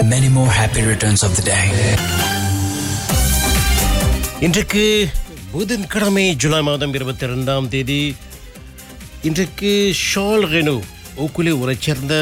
many more happy returns of the day. இன்றைக்கு புதன்கிழமை ஜூலை மாதம் இருபத்தி ரெண்டாம் தேதி இன்றைக்கு ஷால் ரெனு ஓக்குலி ஊரைச் சேர்ந்த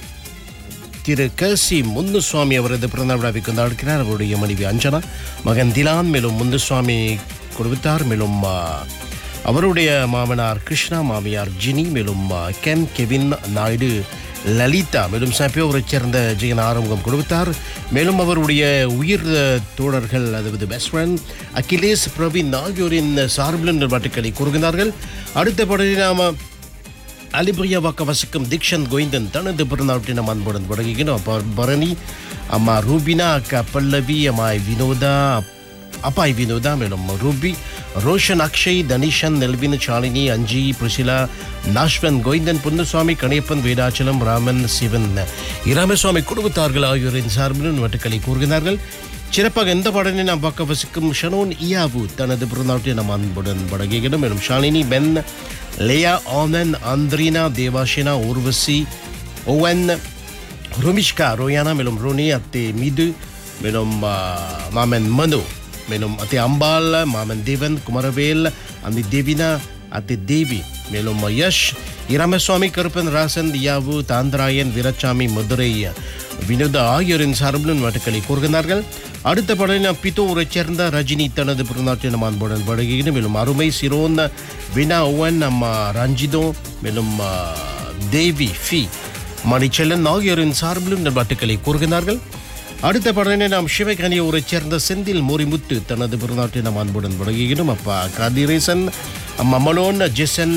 திரு கசி முந்துசுவாமி அவரது பிறந்த விழாவை கொண்டாடுகிறார் அவருடைய மனைவி அஞ்சனா மகன் திலான் மேலும் முந்துசுவாமி கொடுத்தார் மேலும் ஆ, அவருடைய மாமனார் கிருஷ்ணா மாமியார் ஜினி மேலும் ஆ, கென் கெவின் நாயுடு லலிதா மேலும் சாப்பியோவரைச் சேர்ந்த ஜெயன் ஆறுமுகம் கொடுத்தார் மேலும் அவருடைய உயிர் அஹ், தோழர்கள் அதாவது பெஸ்ட் ஃப்ரெண்ட் அகிலேஷ் பிரவீன் ஆகியோரின் சார்பிலும் நிர்வாட்டுக்களை கூறுகிறார்கள் அடுத்த படத்தில் நாம அலிபிரியா வாக்க வசிக்கும் தீக்ஷன் கோவிந்தன் தனது பிறந்தநாட்டை நம் அன்புடன் தொடங்குகிறோம் அப்பா பரணி அம்மா ரூபினா அக்கா பல்லவி அம்மாய் வினோதா அப்பாய் வினோதா மேலும் Ruby Roshan Akshay Tanishan Nelvin Shalini Anji Priscilla Nashvan Govindan Ponnuswamy Kaniyappan Vedachalam Raman Sivan Ramaswamy குடும்பத்தார்கள் ஆகியோரின் சார்பிலும் வட்டுக்களை கூறுகிறார்கள் சிறப்பாக எந்த பாடலை நாம் பார்க்க வசிக்கும் ஷனோன் இயாவு தனது பிறந்தநாட்டை நம் அன்புடன் வழங்குகிறோம் மேலும் Shalini Ben Leah Anan Andrina Devashina Urvashi Owen Rumishka Royana மேலும் ரோனி அத்தே மிது மேலும் ஆ, மாமன் மனு மேலும் அத்தே அம்பாள் மாமன் தேவன் குமரவேல் அந்த தேவினா அத்தே தேவி மேலும் யஷ் இரமசுவாமி கருப்பன் ராசன் யாவு தாந்திராயன் வீரசாமி மதுரை வினோத ஆகியோரின் சார்பிலும் நாட்டுக்களை கூறுகிறார்கள் அடுத்த படம் பித்தூரைச் சேர்ந்த ரஜினி தனது பிறநாட்டின அன்புடன் படுகிறேன் மேலும் அருமை சிரோன் வினா ஓவன் அம்மா ரஞ்சிதோ மேலும் ஆ, தேவி ஃபி மணிச்செல்லன் ஆகியோரின் சார்பிலும் நல்வாட்டுக்களை கூறுகிறார்கள் அடுத்த படனை நாம் சிவகனி ஊரைச் சேர்ந்த செந்தில் மோரிமுத்து தனது பிறநாட்டை நாம் அன்புடன் வழங்குகிறோம் அப்பா கதிரேசன் அம்மா மலோன் ஜெசன்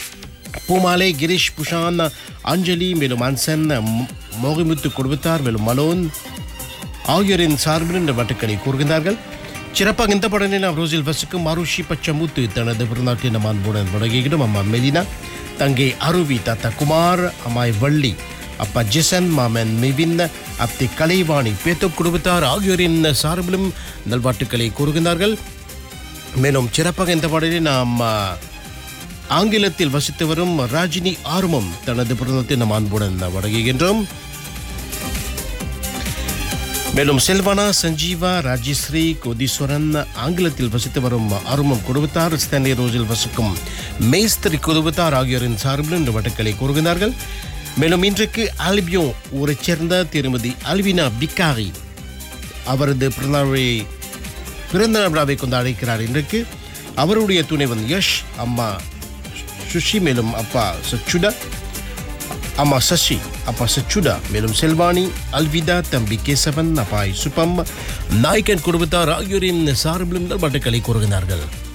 பூமாலை கிரீஷ் புஷான் அஞ்சலி மேலும் அன்சன் ம- மோகிமுத்து கொடுத்தார் மேலும் மலோன் ஆகியோரின் சார்பில் இந்த வட்டுக்களை கூறுகின்றார்கள் சிறப்பாக இந்த படனை நாம் ரோசில் வசிக்கும் அருஷி பச்சமுத்து தனது பிறநாட்டை நம் அன்புடன் வழங்குகிறோம் அம்மா மெலினா தங்கை அருவி தாத்தா குமார் அம்மாய் வள்ளி அப்பா ஜெசன் மாமன் மிவின் அத்தை கலைவாணி பேத்து குடும்பத்தார் ஆகியோரின் சார்பிலும் நல்வாட்டுக்களை கூறுகின்றார்கள் மேலும் சிறப்பாக இந்த பாடலை நாம் ஆ, ஆங்கிலத்தில் வசித்து வரும் ராஜினி ஆர்மம் தனது பிறந்தத்தை நம் அன்புடன் வழங்குகின்றோம் மேலும் செல்வனா சஞ்சீவா ராஜஸ்ரீ கோதீஸ்வரன் ஆங்கிலத்தில் வசித்து வரும் அருமம் குடும்பத்தார் ஸ்தனி ரோஸில் வசிக்கும் மேஸ்திரி குடும்பத்தார் ஆகியோரின் சார்பில் இந்த வட்டக்களை கூறுகிறார்கள் மேலும் இன்றைக்கு ஆல்பியோ ஊரைச் சேர்ந்த திருமதி அல்வினா பிக்காரி அவரது பிறந்தநாளை பிறந்த விழாவை கொண்டு அழைக்கிறார் இன்றைக்கு அவருடைய துணைவன் யஷ் அம்மா சுஷி மேலும் அப்பா சச்சுடா அம்மா சசி அப்பா சச்சுடா மேலும் செல்வாணி அல்விதா தம்பி கேசவன் அப்பாய் சுப்பம் நாய்க்கன் குடும்பத்தார் ஆகியோரின் சார்பிலும் பாட்டுக்களை கூறுகிறார்கள்